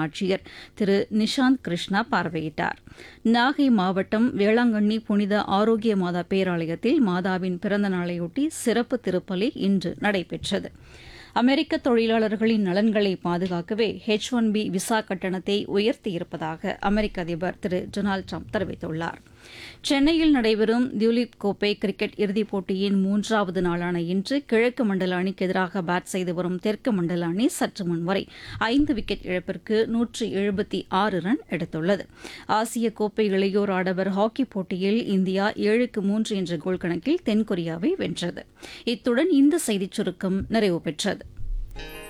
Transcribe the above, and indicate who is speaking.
Speaker 1: ஆட்சியர் திரு நிஷாந்த் கிருஷ்ணா பார்வையிட்டார் நாகை மாவட்டம் வேளாங்கண்ணி புனித ஆரோக்கிய மாதா பேராலயத்தில் மாதாவின் பிறந்த நாளையொட்டி சிறப்பு திருப்பலி இன்று நடைபெற்றது அமெரிக்க தொழிலாளர்களின் நலன்களை பாதுகாக்கவே ஹெச் ஒன் பி விசா கட்டணத்தை உயர்த்தியிருப்பதாக அமெரிக்க அதிபர் திரு டொனால்டு ட்ரம்ப் தெரிவித்துள்ளார் சென்னையில் நடைபெறும் தியுலிப் கோப்பை கிரிக்கெட் இறுதிப் போட்டியின் மூன்றாவது நாளான இன்று கிழக்கு மண்டல அணிக்கு எதிராக பேட் செய்து வரும் தெற்கு மண்டல அணி சற்று முன் வரை ஐந்து விக்கெட் இழப்பிற்கு நூற்று எழுபத்தி ஆறு ரன் எடுத்துள்ளது ஆசிய கோப்பை இளையோர் ஆடவர் ஹாக்கி போட்டியில் இந்தியா ஏழுக்கு மூன்று என்ற கோல் கணக்கில் தென்கொரியாவை வென்றது இத்துடன் இந்த செய்திச் சுருக்கம் நிறைவு பெற்றது